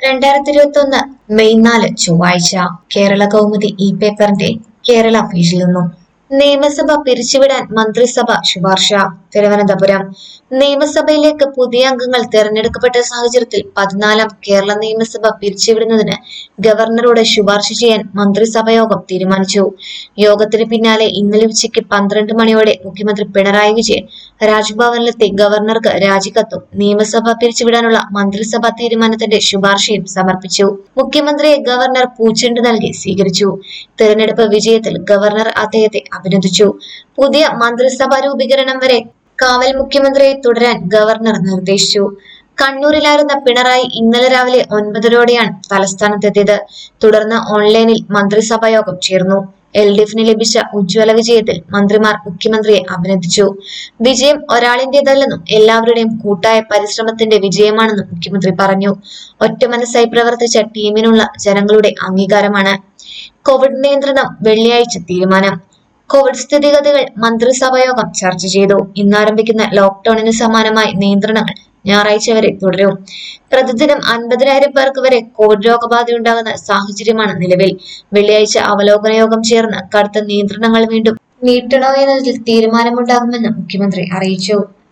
രണ്ടായിരത്തി ഇരുപത്തി ഒന്ന് മെയ് നാല് ചൊവ്വാഴ്ച കേരള കൗമുദി ഇ പേപ്പറിന്റെ കേരള പേജിൽ നിന്നും നിയമസഭ പിരിച്ചുവിടാൻ മന്ത്രിസഭ ശുപാർശ തിരുവനന്തപുരം നിയമസഭയിലേക്ക് പുതിയ അംഗങ്ങൾ തെരഞ്ഞെടുക്കപ്പെട്ട സാഹചര്യത്തിൽ പതിനാലാം കേരള നിയമസഭ പിരിച്ചുവിടുന്നതിന് ഗവർണറോട് ശുപാർശ ചെയ്യാൻ മന്ത്രിസഭായോഗം തീരുമാനിച്ചു യോഗത്തിന് പിന്നാലെ ഇന്നലെ ഉച്ചയ്ക്ക് പന്ത്രണ്ട് മണിയോടെ മുഖ്യമന്ത്രി പിണറായി വിജയൻ രാജ്ഭവനിലെത്തി ഗവർണർക്ക് രാജിക്കത്തും നിയമസഭ പിരിച്ചുവിടാനുള്ള മന്ത്രിസഭാ തീരുമാനത്തിന്റെ ശുപാർശയും സമർപ്പിച്ചു മുഖ്യമന്ത്രിയെ ഗവർണർ പൂച്ചെണ്ട് നൽകി സ്വീകരിച്ചു തെരഞ്ഞെടുപ്പ് വിജയത്തിൽ ഗവർണർ അദ്ദേഹത്തെ അഭിനന്ദിച്ചു പുതിയ മന്ത്രിസഭാ രൂപീകരണം വരെ കാവൽ മുഖ്യമന്ത്രിയെ തുടരാൻ ഗവർണർ നിർദ്ദേശിച്ചു കണ്ണൂരിലായിരുന്ന പിണറായി ഇന്നലെ രാവിലെ ഒൻപതരോടെയാണ് തലസ്ഥാനത്തെത്തിയത് തുടർന്ന് ഓൺലൈനിൽ മന്ത്രിസഭാ യോഗം ചേർന്നു എൽ ഡി എഫിന് ലഭിച്ച ഉജ്ജ്വല വിജയത്തിൽ മന്ത്രിമാർ മുഖ്യമന്ത്രിയെ അഭിനന്ദിച്ചു വിജയം ഒരാളിന്റേതല്ലെന്നും എല്ലാവരുടെയും കൂട്ടായ പരിശ്രമത്തിന്റെ വിജയമാണെന്നും മുഖ്യമന്ത്രി പറഞ്ഞു ഒറ്റ മനസ്സായി പ്രവർത്തിച്ച ടീമിനുള്ള ജനങ്ങളുടെ അംഗീകാരമാണ് കോവിഡ് നിയന്ത്രണം വെള്ളിയാഴ്ച തീരുമാനം കോവിഡ് സ്ഥിതിഗതികൾ മന്ത്രിസഭായോഗം ചർച്ച ചെയ്തു ഇന്നാരംഭിക്കുന്ന ലോക്ക്ഡൌണിന് സമാനമായി നിയന്ത്രണങ്ങൾ ഞായറാഴ്ച വരെ തുടരും പ്രതിദിനം അൻപതിനായിരം പേർക്ക് വരെ കോവിഡ് രോഗബാധയുണ്ടാകുന്ന സാഹചര്യമാണ് നിലവിൽ വെള്ളിയാഴ്ച അവലോകന യോഗം ചേർന്ന് കടുത്ത നിയന്ത്രണങ്ങൾ വീണ്ടും നീട്ടണോ എന്നതിൽ തീരുമാനമുണ്ടാകുമെന്ന് മുഖ്യമന്ത്രി അറിയിച്ചു